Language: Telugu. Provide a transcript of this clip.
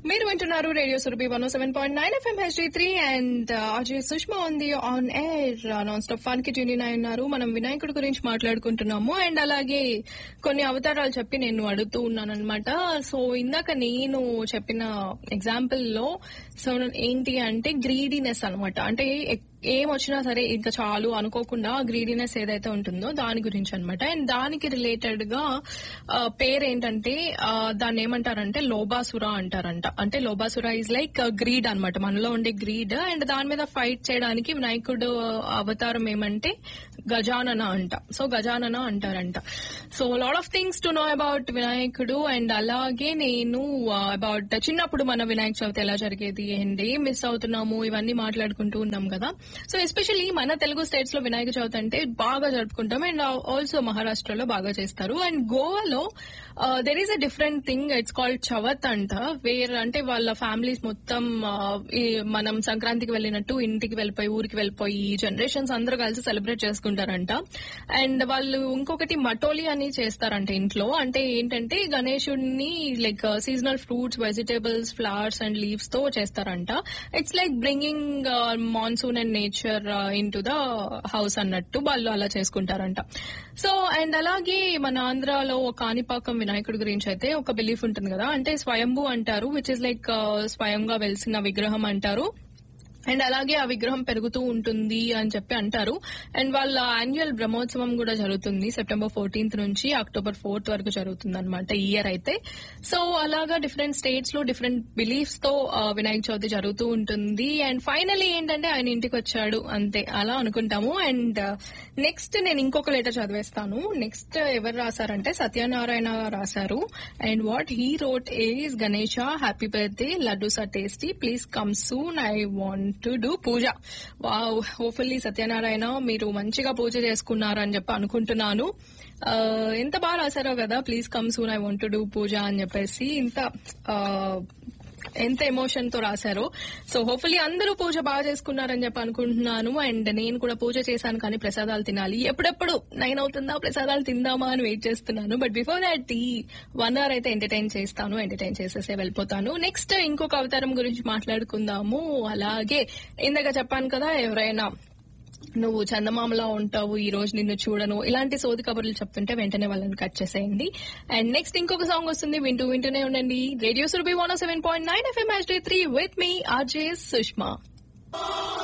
మీరు వింటున్నారు radio Surabhi one seven point nine FM HD three and Ajay Sushma ఉంది on air non stop fun కి ట్యూన్ అయి ఉన్నారు మనం వినాయకుడి గురించి మాట్లాడుకుంటున్నాము అండ్ అలాగే కొన్ని అవతారాలు చెప్పి నేను అడుగుతూ ఉన్నాను అనమాట సో ఇందాక నేను చెప్పిన ఎగ్జాంపుల్ లో సో ఏంటి అంటే గ్రీడీనెస్ అనమాట అంటే ఎక్- ఏం వచ్చినా సరే ఇంకా చాలు అనుకోకుండా గ్రీడీనెస్ ఏదైతే ఉంటుందో దాని గురించి అనమాట అండ్ దానికి రిలేటెడ్ గా ఆ, పేరు ఏంటంటే ఆ, దాన్ని ఏమంటారంటే లోబాసుర అంటారంట అంటే లోబాసుర ఈజ్ లైక్ గ్రీడ్ అన్నమాట మనలో ఉండే గ్రీడ్ అండ్ దాని మీద ఫైట్ చేయడానికి వినాయకుడు అవతారం ఏమంటే గజానన అంట సో గజానన అంటారంట so lot of things to know about వినాయకుడు అండ్ అలాగే నేను అబౌట్ చిన్నప్పుడు మన వినాయక చవితి ఎలా జరిగేది ఏంటి మిస్ అవుతున్నాము ఇవన్నీ మాట్లాడుకుంటూ ఉన్నాం కదా సో ఎస్పెషల్లీ మన తెలుగు స్టేట్స్ లో వినాయక చవితి అంటే బాగా జరుపుకుంటాం అండ్ ఆల్సో మహారాష్ట్రలో బాగా చేస్తారు అండ్ గోవాలో there is a different thing it's called Chavath అంట వేర్ అంటే వాళ్ళ ఫ్యామిలీస్ మొత్తం uh, ఈ మనం సంక్రాంతికి వెళ్ళినట్టు ఇంటికి వెళ్ళిపోయి ఊరికి వెళ్ళిపోయి జనరేషన్స్ అందరూ కలిసి సెలబ్రేట్ చేసుకుంటారంట అండ్ వాళ్ళు ఇంకొకటి మటోలి అని చేస్తారంట ఇంట్లో అంటే ఏంటంటే గణేశుడిని like seasonal fruits vegetables flowers and leaves తో చేస్తారంట it's like bringing monsoon and nature into the house అన్నట్టు వాళ్ళు అలా చేసుకుంటారంట సో అండ్ అలాగే మన ఆంధ్రాలో కాణిపాకం వినాయకుడి గురించి అయితే ఒక బిలీఫ్ ఉంటుంది కదా అంటే స్వయంభూ అంటారు విచ్ ఇస్ లైక్ స్వయంగా వెలిసిన విగ్రహం అంటారు అండ్ అలాగే ఆ విగ్రహం పెరుగుతూ ఉంటుంది అని చెప్పి అంటారు అండ్ వాళ్ళ యాన్యువల్ బ్రహ్మోత్సవం కూడా జరుగుతుంది సెప్టెంబర్ ఫోర్టీన్త్ నుంచి అక్టోబర్ ఫోర్త్ వరకు జరుగుతుంది అనమాట ఈ ఇయర్ అయితే సో అలాగా డిఫరెంట్ స్టేట్స్ లో డిఫరెంట్ బిలీఫ్స్ తో ఆ, వినాయక చవితి జరుగుతూ ఉంటుంది అండ్ ఫైనలీ ఏంటంటే ఆయన ఇంటికి వచ్చాడు అంతే అలా అనుకుంటాము అండ్ నెక్స్ట్ నేను ఇంకొక లెటర్ చదివేస్తాను నెక్స్ట్ ఎవరు రాశారంటే సత్యనారాయణ రాశారు and what he wrote is Ganesha happy birthday laddoos are tasty please come soon I want to do puja wow hopefully Satyanarayana మీరు మంచిగా పూజ చేసుకున్నారు అని చెప్పి అనుకుంటున్నాను ఆ, ఎంత బాగా రాశారో కదా please come soon I want to do puja అని చెప్పేసి ఇంత ఆ, ఎంత ఎమోషన్ తో రాశారో సో హోప్ఫుల్లీ అందరూ పూజ బాగా చేసుకున్నారని చెప్పి అనుకుంటున్నాను అండ్ నేను కూడా పూజ చేశాను కానీ ప్రసాదాలు తినాలి ఎప్పుడెప్పుడు నైన్ అవుతుందా ప్రసాదాలు తిందామా అని వెయిట్ చేస్తున్నాను బట్ బిఫోర్ దాట్ ఈ వన్ అవర్ అయితే ఎంటర్టైన్ చేస్తాను ఎంటర్టైన్ చేసేసే వెళ్ళిపోతాను నెక్స్ట్ ఇంకొక అవతారం గురించి మాట్లాడుకుందాము అలాగే ఇందాక చెప్పాను కదా ఎవరైనా నువ్వు చందమామలా ఉంటావు ఈ రోజు నిన్ను చూడను ఇలాంటి సోది కబుర్లు చెప్తుంటే వెంటనే వాళ్ళని కట్ చేసేయండి అండ్ నెక్స్ట్ ఇంకొక సాంగ్ వస్తుంది వింటూ వింటూనే ఉండండి radio Surabhi one seven point nine FM three with మీ ఆర్జే సుష్మా